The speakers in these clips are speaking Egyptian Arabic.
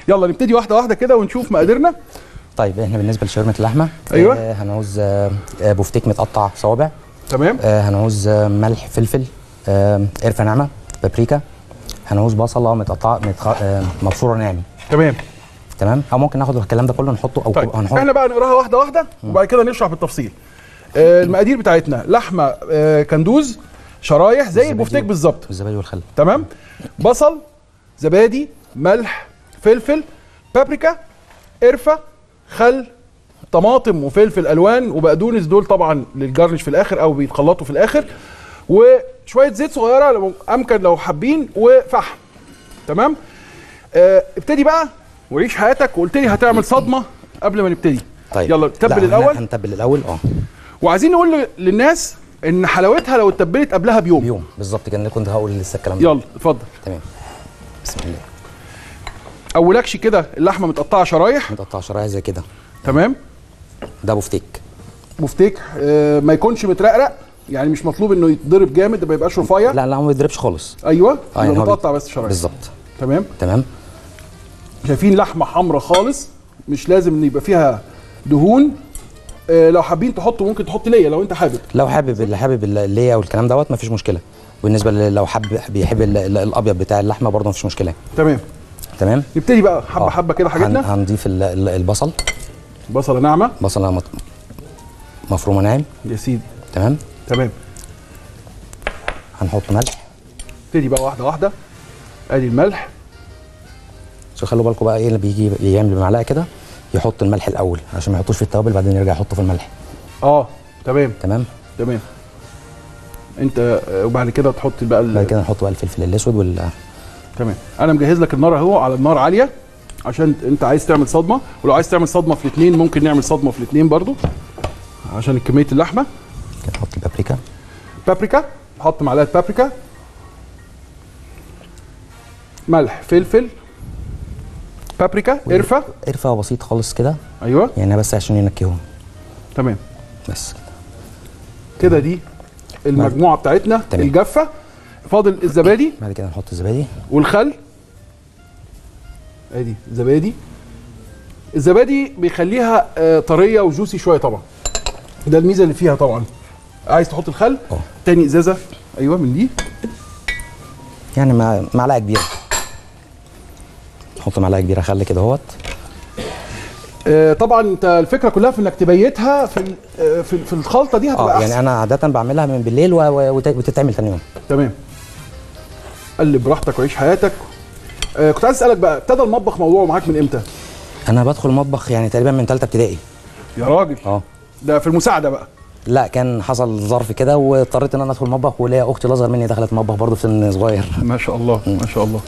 يلا نبتدي واحده واحده كده ونشوف مقاديرنا طيب احنا بالنسبه لشاورما اللحمه أيوة. آه هنعوز آه آه، بفتيك متقطع صوابع تمام آه هنعوز آه ملح فلفل آه قرفه ناعمه بابريكا هنعوز بصله متقطعه متخ... آه مبشوره ناعم تمام تمام او ممكن ناخد الكلام ده كله نحطه او طيب هنحط احنا بقى نقراها واحده واحده وبعد كده نشرح بالتفصيل آه المقادير بتاعتنا لحمه آه كندوز شرايح زي البفتيك بالظبط الزبادي والخل تمام بصل زبادي ملح فلفل بابريكا قرفه خل طماطم وفلفل الوان وبقدونس دول طبعا للجرنش في الاخر او بيتخلطوا في الاخر وشويه زيت صغيره لو امكن لو حابين وفحم تمام آه ابتدي بقى وعيش حياتك وقلت لي هتعمل صدمه قبل ما نبتدي طيب يلا لا، تبل احنا الاول هنتبل الاول اه وعايزين نقول ل- للناس ان حلاوتها لو اتبلت قبلها بيوم بيوم بالظبط كده أنا كنت هقول لسه الكلام ده يلا اتفضل تمام بسم الله اولكش كده اللحمه متقطعه شرايح متقطع شرايح زي كده تمام ده بفتيك بفتيك آه ما يكونش مترقرق يعني مش مطلوب انه يتضرب جامد ده ما يبقاش رفيع لا لا هو ما بيتضربش خالص ايوه اه يبقى يعني هو متقطع بي- بس شرايح بالظبط تمام تمام شايفين لحمه حمراء خالص مش لازم ان يبقى فيها دهون آه لو حابين تحطوا ممكن تحط ليا لو انت حابب لو حابب اللي حابب الليا والكلام دوت مفيش مشكله بالنسبه ل- لو حب بيحب ال- ال- الابيض بتاع اللحمه برضه مفيش مشكله تمام تمام نبتدي بقى حبه آه. حبه كده هن- حاجتنا هنضيف ال- ال- البصل بصله ناعمه بصله مط- مفرومه ناعم يا سيدي تمام تمام هنحط ملح نبتدي بقى واحده واحده ادي الملح بس خلوا بالكم بقى ايه اللي بيجي يعمل بمعلقه كده يحط الملح الاول عشان ما يحطوش في التوابل بعدين يرجع يحطه في الملح اه تمام تمام تمام انت آه، وبعد كده تحط بقى ال- بعد كده نحط بقى الفلفل الاسود وال تمام انا مجهز لك النار اهو على النار عاليه عشان انت عايز تعمل صدمه ولو عايز تعمل صدمه في الاثنين ممكن نعمل صدمه في الاثنين برضو عشان كميه اللحمه كده نحط البابريكا بابريكا حط معلقه بابريكا ملح فلفل بابريكا قرفه قرفه بسيط خالص كده ايوه يعني بس عشان ينكههم تمام بس كده كده دي المجموعه بتاعتنا تمام. الجافه فاضل الزبادي بعد كده نحط الزبادي والخل ادي زبادي الزبادي بيخليها آه، طريه وجوسي شويه طبعا ده الميزه اللي فيها طبعا عايز تحط الخل اه. تاني ازازه ايوه من دي يعني مع- معلقه كبيره نحط معلقه كبيره خل كده اهوت آه، طبعا انت الفكره كلها في انك تبيتها في ال- آه، في في الخلطه دي هتبقى اه احسن يعني انا عاده بعملها من بالليل و- و- وت- وتتعمل تاني يوم تمام قلب براحتك وعيش حياتك آه، كنت عايز اسالك بقى ابتدى المطبخ موضوعه معاك من امتى انا بدخل المطبخ يعني تقريبا من ثالثه ابتدائي يا راجل اه ده في المساعده بقى لا كان حصل ظرف كده واضطريت ان انا ادخل المطبخ وليا اختي الاصغر مني دخلت المطبخ برضه في سن صغير ما شاء الله ما شاء الله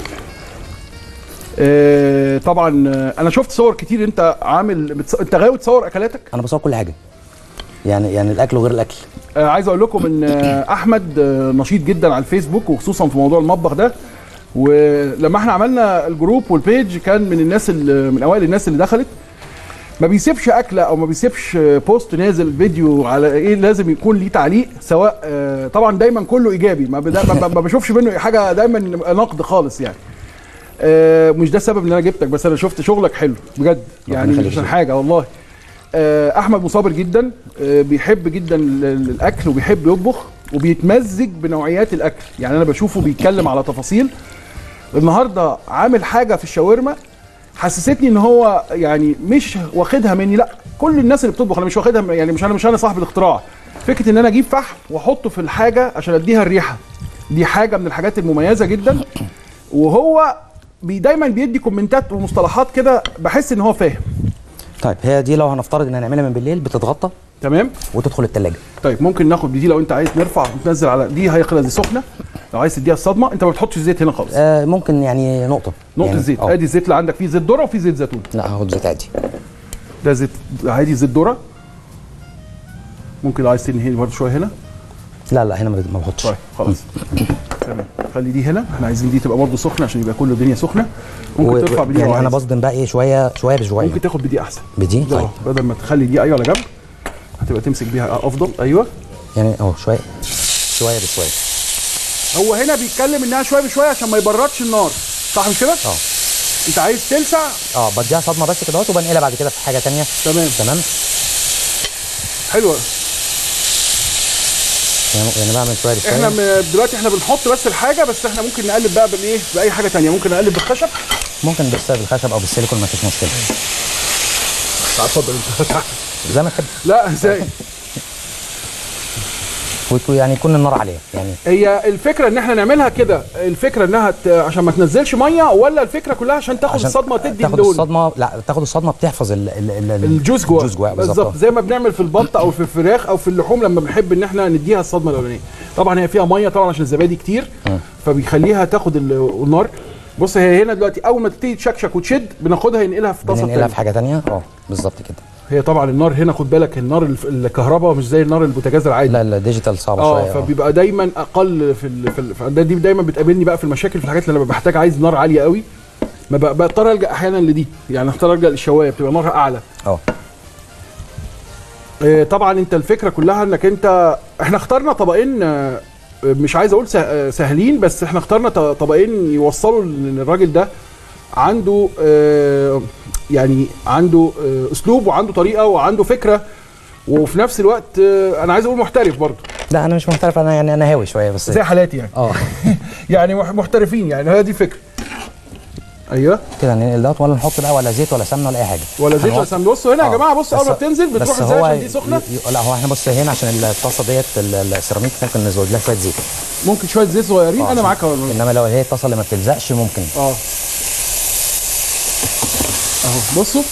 آه، طبعا آه، انا شفت صور كتير انت عامل بتص... انت غاوي تصور اكلاتك انا بصور كل حاجه يعني يعني الاكل وغير الاكل آه، عايز اقول لكم ان آه، احمد آه، نشيط جدا على الفيسبوك وخصوصا في موضوع المطبخ ده ولما احنا عملنا الجروب والبيج كان من الناس اللي من اوائل الناس اللي دخلت ما بيسيبش اكله او ما بيسيبش آه، بوست نازل فيديو على ايه لازم يكون ليه تعليق سواء آه، طبعا دايما كله ايجابي ما, بدا ما, ما بشوفش منه حاجه دايما نقد خالص يعني آه، مش ده السبب ان انا جبتك بس انا شفت شغلك حلو بجد يعني مش يخليك. عشان حاجه والله آه، احمد مصابر جدا آه، بيحب جدا ال- ال- الاكل وبيحب يطبخ وبيتمزج بنوعيات الاكل يعني انا بشوفه بيتكلم على تفاصيل النهارده عامل حاجه في الشاورما حسستني ان هو يعني مش واخدها مني لا كل الناس اللي بتطبخ انا مش واخدها من- يعني مش انا مش انا صاحب الاختراع فكره ان انا اجيب فحم واحطه في الحاجه عشان اديها الريحه دي حاجه من الحاجات المميزه جدا وهو بي دايما بيدي كومنتات ومصطلحات كده بحس ان هو فاهم طيب هي دي لو هنفترض ان هنعملها من بالليل بتتغطى تمام وتدخل الثلاجه طيب ممكن ناخد دي لو انت عايز نرفع وتنزل على دي هي خلاص دي سخنه لو عايز تديها الصدمه انت ما بتحطش زيت هنا خالص آه ممكن يعني نقطه نقطه يعني زيت اه ادي الزيت اللي عندك فيه زيت ذره وفيه زيت زيتون لا هاخد زيت عادي ده زيت عادي زيت ذره ممكن لو عايز تنهي برضه شويه هنا لا لا هنا ما ما بحطش طيب خلاص تمام خلي دي هنا احنا عايزين دي تبقى برضه سخنه عشان يبقى كل الدنيا سخنه ممكن و- ترفع بدي لو يعني انا عايز. بصدم بقى ايه شويه شويه بشويه ممكن تاخد بدي احسن بدي ده طيب أهو، بدل ما تخلي دي ايوه على جنب هتبقى تمسك بيها افضل ايوه يعني اهو شويه شويه بشويه هو هنا بيتكلم انها شويه بشويه عشان ما يبردش النار صح مش كده؟ اه انت عايز تلسع اه بديها صدمه بس كده اهوت وبنقلها بعد كده في حاجه تانية تمام تمام حلوه يعني يعني بعمل شويه احنا ريفاين م- دلوقتي احنا بنحط بس الحاجه بس احنا ممكن نقلب بقى بالايه باي حاجه تانية ممكن نقلب بالخشب ممكن بس بالخشب او بالسيليكون ما فيش مشكله تعال اتفضل انت زي ما تحب لا ازاي ويكون- يعني يكون النار عاليه يعني هي الفكره ان احنا نعملها كده الفكره انها ت... عشان ما تنزلش ميه ولا الفكره كلها عشان تاخد عشان الصدمه تدي تاخد اللون الصدمه لا تاخد الصدمه بتحفظ ال ال ال ال- الجوز جوه الجوز جوه بالظبط بالظبط زي ما بنعمل في البط او في الفراخ او في اللحوم لما بنحب ان احنا نديها الصدمه الاولانيه طبعا هي فيها ميه طبعا عشان الزبادي كتير فبيخليها تاخد ال- النار بص هي هنا دلوقتي اول ما تبتدي تشكشك وتشد بناخدها ننقلها في طاسه بننقلها تانية في حاجه تانية اه بالظبط كده هي طبعا النار هنا خد بالك النار الف- الكهرباء مش زي النار البوتاجاز العادي لا الديجيتال صعبه اه شويه آه. فبيبقى دايما اقل في ال... في ال... فده دي دايما بتقابلني بقى في المشاكل في الحاجات اللي انا بحتاج عايز نار عاليه قوي ما بقى- بضطر الجا احيانا لدي يعني اضطر الجا للشوايه بتبقى نارها اعلى اه آه، طبعا انت الفكره كلها انك انت احنا اخترنا طبقين آه، مش عايز اقول سه- آه، سهلين بس احنا اخترنا ط- طبقين يوصلوا ان الراجل ده عنده آه، يعني عنده آه، اسلوب وعنده طريقه وعنده فكره وفي نفس الوقت آه، انا عايز اقول محترف برضه لا انا مش محترف انا يعني انا هاوي شويه بس زي حالاتي يعني اه يعني مح- محترفين يعني هي دي فكره ايوه كده ننقل دوت ولا نحط بقى ولا زيت ولا سمنه ولا اي حاجه ولا زيت ولا هنوط- سمنه بصوا هنا يا آه. جماعه بصوا اول ما بس- بتنزل بس بتروح ازاي هو عشان دي سخنه ي- ي- لا هو احنا بص هنا عشان الطاسه ديت ال- ال- السيراميك ممكن نزود لها شويه زيت ممكن شويه زيت صغيرين آه، انا معاك أهو. انما لو هي الطاسه اللي ما بتلزقش ممكن اه اهو بصوا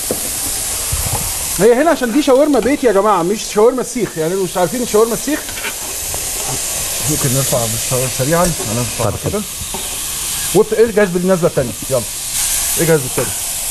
هي هنا عشان دي شاورما بيت يا جماعه مش شاورما السيخ يعني انتوا مش عارفين الشاورما السيخ ممكن نرفع بالشاورما سريعا انا ارفع اتفضل. كده وابت ايه جاهز بالنزله الثانيه يلا ايه جاهز بالثانيه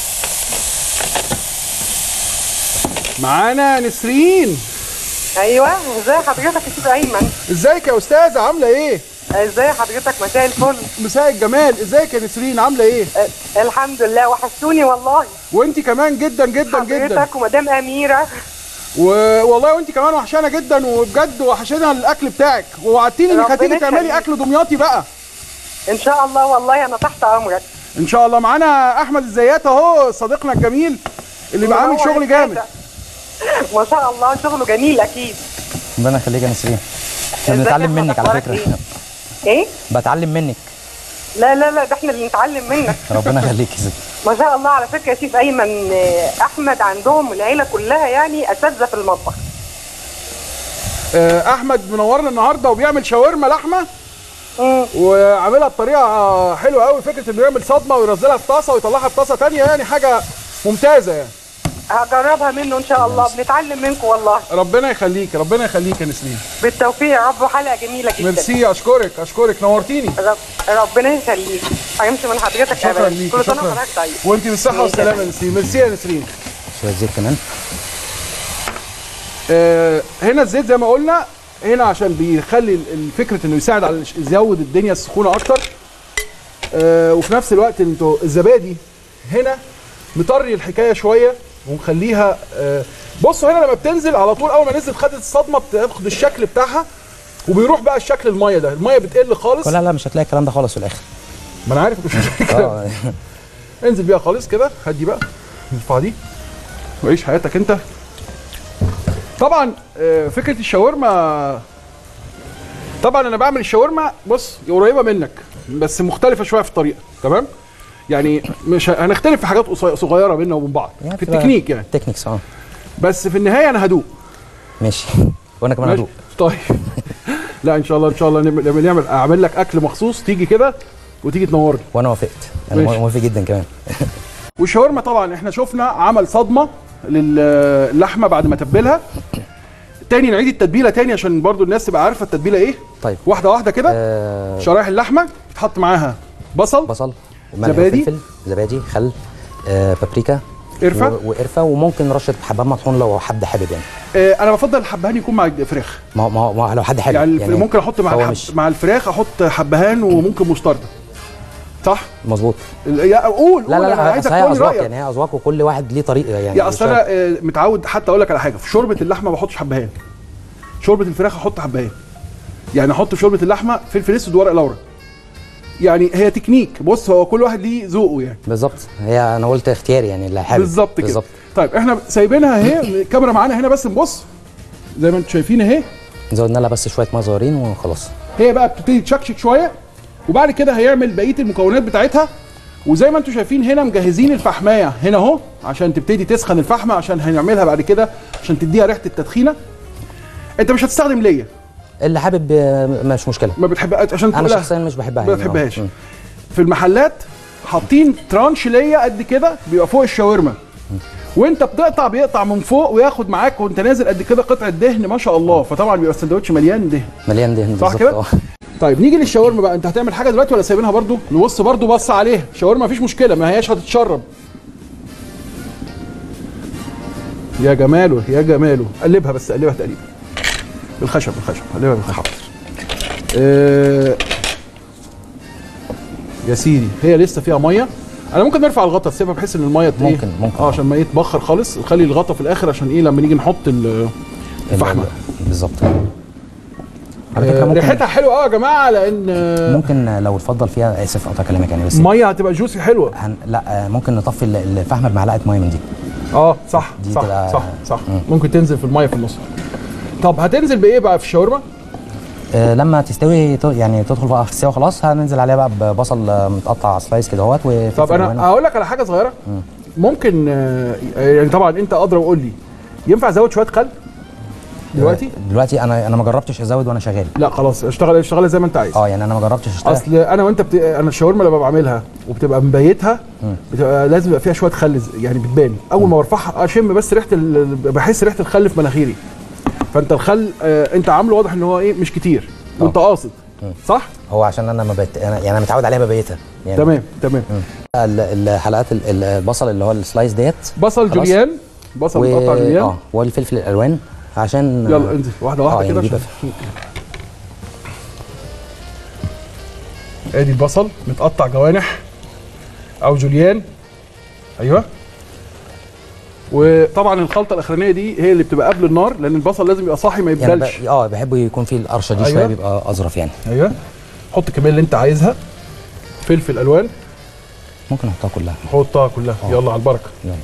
معانا نسرين ايوه ازي حضرتك يا سيدي ايمن ازيك يا استاذه عامله ايه ازي حضرتك مساء الفل مساء الجمال ازيك يا نسرين عامله ايه أه، الحمد لله وحشتوني والله وانت كمان جدا جدا جدا حضرتك ومدام اميره والله وانت كمان وحشانه جدا وبجد وحشانه الاكل بتاعك ووعدتيني انك ربنا هتيجي تعملي يخليك. اكل دمياطي بقى ان شاء الله والله انا تحت امرك ان شاء الله معانا احمد الزيات اهو صديقنا الجميل اللي بعمل منور شغل يا جامد سادة. ما شاء الله شغله جميل اكيد ربنا يخليك يا نسرين احنا ازيك بنتعلم يا منك على أخبارك فكره ايه؟ ايه بتعلم منك لا لا لا ده احنا اللي نتعلم منك ربنا يخليك يا ست ما شاء الله على فكره يا سيف ايمن آه، احمد عندهم العيله كلها يعني اساتذه في المطبخ آه، احمد منورنا النهارده وبيعمل شاورما لحمه مم. وعاملها بطريقه حلوه قوي فكره انه يعمل صدمه وينزلها في طاسه ويطلعها في طاسه ثانيه يعني حاجه ممتازه يعني هجربها منه ان شاء الله بنتعلم منكم والله ربنا يخليك ربنا يخليك يا نسرين بالتوفيق يا رب وحلقه جميله جدا ميرسي اشكرك اشكرك نورتيني رب ربنا يخليك هيمشي من حضرتك شكرا ابدا ليك كل سنه شكرا وحضرتك طيب وانت بالصحه ماشي يا والسلامه يا فندم. نسرين ميرسي يا نسرين شويه زيت كمان آه، هنا الزيت زي ما قلنا هنا عشان بيخلي ال- الفكره انه يساعد على الش- يزود الدنيا السخونه اكتر آه، وفي نفس الوقت انتوا الزبادي هنا مطري الحكايه شويه ومخليها آه، بصوا هنا لما بتنزل على طول اول ما نزلت خدت الصدمه بتاخد الشكل بتاعها وبيروح بقى الشكل الميه ده الميه بتقل خالص لا لا مش هتلاقي الكلام ده خالص في الاخر ما انا عارف مش كده اه انزل بيها خالص كده هدي بقى ارفع دي وعيش حياتك انت طبعا آه، فكره الشاورما طبعا انا بعمل الشاورما بص قريبه منك بس مختلفه شويه في الطريقه تمام يعني مش ه- هنختلف في حاجات قصي- صغيره بيننا وبين بعض يعني في بتبقى التكنيك يعني تكنيكس اه بس في النهايه انا هدوق ماشي وانا كمان ماشي؟ هدوق طيب لا ان شاء الله ان شاء الله نعمل لما نعمل اعمل لك اكل مخصوص تيجي كده وتيجي تنورني وانا وافقت انا ماشي. موافق جدا كمان والشاورما طبعا احنا شفنا عمل صدمه للحمه بعد ما تبلها تاني نعيد التتبيله تاني عشان برضو الناس تبقى عارفه التتبيله ايه طيب واحده واحده كده آه شرايح اللحمه بتحط معاها بصل بصل وملح زبادي. وفلفل زبادي خل آه بابريكا قرفة. و- وقرفه وممكن رشه حبهان مطحون لو حد حابب يعني آه انا بفضل الحبهان يكون مع الفراخ ما هو- ما هو- ما هو لو حد حابب يعني, يعني ممكن احط مع هو الحب مش مع الفراخ احط حبهان وممكن مستردة صح مظبوط ال- يا قول لا قول لا انا لا عايزك أصل هي تقول لي اذواق رايك يعني هي اذواق وكل واحد ليه طريقه يعني يا اصل انا آه، متعود حتى اقول لك على حاجه في شوربه اللحمه ما بحطش حبهان شوربه الفراخ احط حبهان يعني احط في شوربه اللحمه فلفل اسود وورق لورا يعني هي تكنيك بص هو كل واحد ليه ذوقه يعني بالظبط هي انا قلت اختياري يعني اللي حابب بالظبط كده طيب احنا سايبينها اهي الكاميرا معانا هنا بس نبص زي ما انتم شايفين اهي زودنا لها بس شويه ميه صغيرين وخلاص هي بقى بتبتدي تشكشك شويه وبعد كده هيعمل بقيه المكونات بتاعتها وزي ما انتم شايفين هنا مجهزين الفحمايه هنا اهو عشان تبتدي تسخن الفحمه عشان هنعملها بعد كده عشان تديها ريحه التدخينه انت مش هتستخدم ليا اللي حابب آه، مش مشكله ما بتحبهاش عشان انا تقولها شخصيا مش بحبها ما يعني. بتحبهاش مم. في المحلات حاطين ترانش ليا قد كده بيبقى فوق الشاورما وانت بتقطع بيقطع من فوق وياخد معاك وانت نازل قد كده قطعه دهن ما شاء الله فطبعا بيبقى السندوتش مليان دهن مليان دهن صح بالظبط كده؟ اه. طيب نيجي للشاورما بقى انت هتعمل حاجه دلوقتي ولا سايبينها برضو نبص برضو بص عليها الشاورما مفيش مشكله ما هياش هتتشرب يا جماله يا جماله قلبها بس قلبها تقريبا بالخشب بالخشب قلبها بالخشب آه يا سيدي هي لسه فيها ميه انا ممكن نرفع الغطا تسيبها بحيث ان الميه ت- ايه؟ ممكن- ممكن. اه عشان ما يتبخر خالص وخلي الغطا في الاخر عشان ايه لما نيجي نحط ال- الفحمه بالظبط على فكره آه، ممكن ريحتها حلوه قوي يا جماعه لان آه، ممكن لو اتفضل فيها اسف قطع كلامك يعني بس ميه هتبقى جوسي حلوه هن... لا آه، ممكن نطفي ال- الفحمه بمعلقه ميه من دي اه صح دي صح تبقى- صح صح ممكن تنزل في الميه في النص طب هتنزل بايه بقى في الشاورما آه، لما تستوي ت- يعني تدخل بقى في السوا خلاص هننزل عليها بقى ببصل آه، متقطع سلايس كده اهوت وفلفل طب انا ألوان. هقول لك على حاجه صغيره ممكن آه، يعني طبعا انت ادرى وقول لي ينفع ازود شويه خل دلوقتي دلوقتي انا انا ما جربتش ازود وانا شغال لا خلاص اشتغل اشتغل زي ما انت عايز اه يعني انا ما جربتش اشتغل اصل انا وانت بت... انا الشاورما لما بعملها وبتبقى مبيتها بتبقى لازم يبقى فيها شويه خل ز- يعني بتبان اول ما برفعها اشم بس ريحه ال... بحس ريحه الخل في مناخيري فانت الخل آه انت عامله واضح ان هو ايه مش كتير وانت قاصد صح هو عشان انا ما بت... أنا يعني انا متعود عليها ببيتها يعني تمام تمام ال- الحلقات ال- ال- البصل اللي هو السلايس ديت بصل خلاص. جوليان بصل و... متقطع جوليان اه والفلفل الالوان عشان يلا انزل واحده آه، واحده يعني كده بيبقى عشان ادي البصل متقطع جوانح او جوليان ايوه وطبعا الخلطه الاخرانيه دي هي اللي بتبقى قبل النار لان البصل لازم يبقى صاحي ما يعني يبدلش ب... اه بحب يكون فيه القرشه دي أيوة. شويه بيبقى اظرف يعني ايوه حط كمان اللي انت عايزها فلفل الوان ممكن احطها كلها حطها كلها يلا على البركه يلا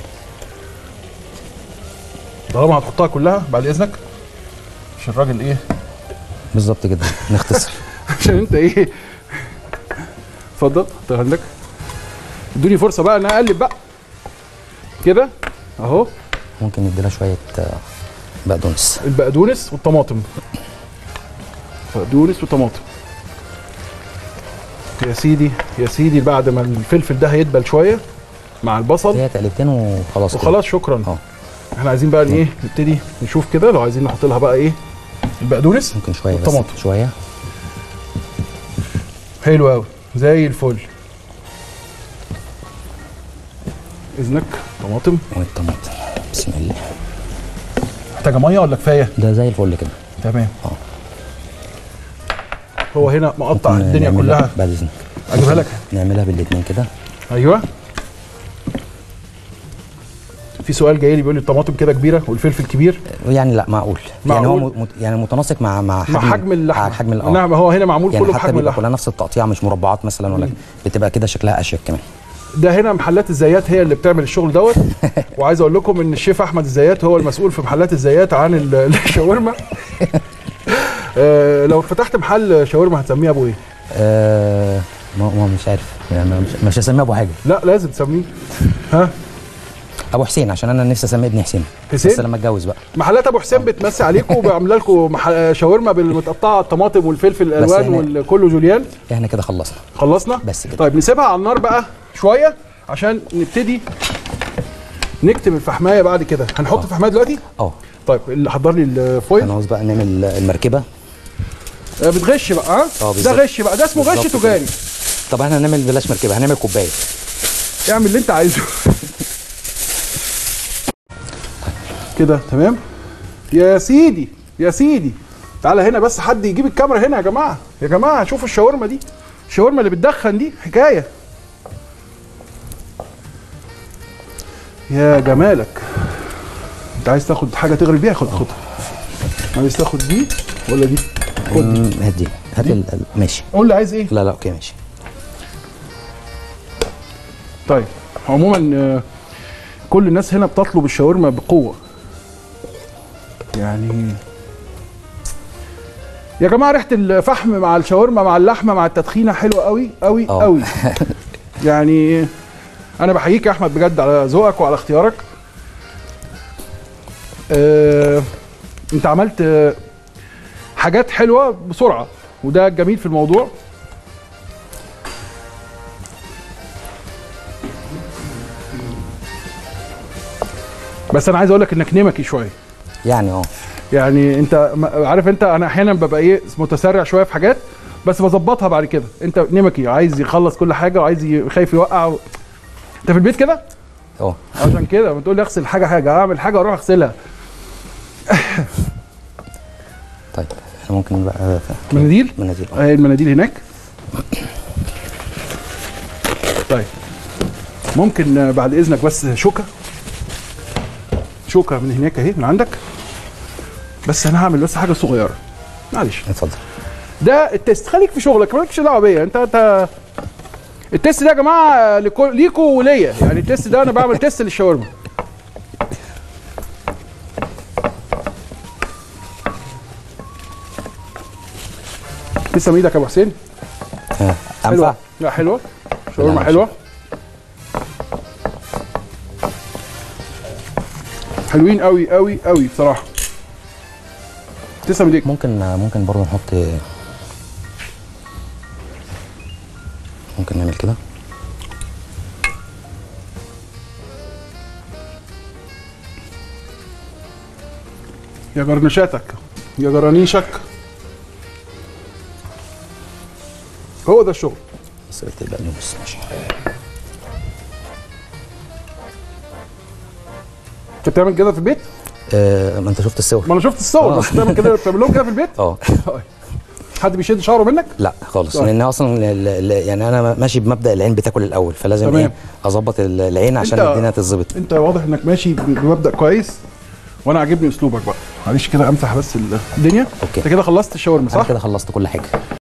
طالما هتحطها كلها بعد اذنك عشان الراجل ايه بالظبط كده نختصر عشان انت ايه اتفضل حط عندك ادوني فرصه بقى ان انا اقلب بقى كده اهو ممكن نديلها شويه آه، بقدونس البقدونس والطماطم بقدونس وطماطم يا سيدي يا سيدي بعد ما الفلفل ده هيدبل شويه مع البصل هي تقلبتين وخلاص كده. وخلاص شكرا اه. احنا عايزين بقى ايه نبتدي نشوف كده لو عايزين نحط لها بقى ايه البقدونس ممكن شويه بس والطماطم. شويه حلو قوي زي الفل اذنك طماطم والطماطم بسم الله محتاجه ميه ولا كفايه ده زي الفل كده تمام اه. هو هنا مقطع ممكن الدنيا نعملها- كلها بعد اذنك اجيبها لك نعملها بالاثنين كده ايوه في سؤال جاي لي بيقول لي الطماطم كده كبيره والفلفل كبير يعني لا معقول, يعني هو معقول. مت يعني متناسق مع مع حجم مع حجم اللحمه مع حجم ال- اه نعم هو هنا معمول يعني كله حتى بحجم بيبقى اللحمه كلها نفس التقطيع مش مربعات مثلا ولا بتبقى كده شكلها اشيك كمان ده هنا محلات الزيات هي اللي بتعمل الشغل دوت وعايز اقول لكم ان الشيف احمد الزيات هو المسؤول في محلات الزيات عن ال- الشاورما آه، لو فتحت محل شاورما هتسميه ابو ايه؟ آه ما ما مش عارف يعني ما- مش, مش هسميه ابو حاجه لا لازم تسميه ها ابو حسين عشان انا نفسي اسميه ابن حسين حسين؟ بس لما اتجوز بقى محلات ابو حسين بتمسي عليكم وبيعمل لكم مح- شاورما بالمتقطعه الطماطم والفلفل الالوان إحنا- وكله جوليان احنا كده خلصنا خلصنا بس كده. طيب نسيبها على النار بقى شويه عشان نبتدي نكتب الفحمايه بعد كده هنحط الفحمايه دلوقتي اه طيب اللي حضر لي الفويل هنعوز بقى نعمل المركبه آه، بتغش بقى ها اه ده بالظبط. غش بقى ده اسمه غش بالظبط تجاري طب احنا هنعمل بلاش مركبه هنعمل كوبايه اعمل اللي انت عايزه كده تمام يا سيدي يا سيدي تعالى هنا بس حد يجيب الكاميرا هنا يا جماعه يا جماعه شوفوا الشاورما دي الشاورما اللي بتدخن دي حكايه يا جمالك انت عايز تاخد حاجه تغري بيها خد خدها عايز تاخد دي ولا دي خد دي مم، هات دي هات ال- ال- ماشي قول لي عايز ايه لا لا اوكي ماشي طيب عموما آه، كل الناس هنا بتطلب الشاورما بقوه يعني يا جماعه ريحه الفحم مع الشاورما مع اللحمه مع التدخينه حلوه قوي قوي آه. قوي يعني انا بحييك يا احمد بجد على ذوقك وعلى اختيارك آه، انت عملت آه، حاجات حلوه بسرعه وده الجميل في الموضوع بس انا عايز اقول لك انك نمكي شويه يعني اه يعني انت م- عارف انت انا احيانا ببقى ايه متسرع شويه في حاجات بس بظبطها بعد كده انت نمكي عايز يخلص كل حاجه وعايز ي- خايف يوقع و... انت في البيت كده اه عشان كده بتقول لي اغسل حاجه حاجه اعمل حاجه واروح اغسلها طيب احنا ممكن بقى مناديل مناديل اه اهي المناديل هناك طيب ممكن آه، بعد اذنك بس شوكه شوكه من هناك اهي من عندك بس انا هعمل بس حاجه صغيره معلش اتفضل ده التست خليك في شغلك مالكش دعوه بيا انت انت التست ده يا جماعه لكل ليكوا وليا يعني التست ده انا بعمل تست للشاورما تسلم ايدك يا ابو حسين ها، انفع حلوه لا حلوه شاورما لا، حلوه حلوين قوي قوي قوي بصراحه تسلم ايديك ممكن ممكن برضه نحط ممكن نعمل كده يا جرنشاتك يا جرانيشك هو ده الشغل بس قلت البقدونس ماشي انت بتعمل كده في البيت؟ آه ما انت شفت الصور ما انا شفت الصور آه. بس بتعمل كده بتعمل لهم كده في البيت؟ اه حد بيشد شعره منك؟ لا خالص طيب. لان اصلا ال- ال- يعني انا ماشي بمبدا العين بتاكل الاول فلازم تمام. ايه اظبط ال- العين عشان انت- الدنيا تتظبط انت واضح انك ماشي ب- بمبدا كويس وانا عاجبني اسلوبك بقى معلش كده امسح بس الدنيا اوكي. انت كده خلصت الشاورما انا صح؟ كده خلصت كل حاجه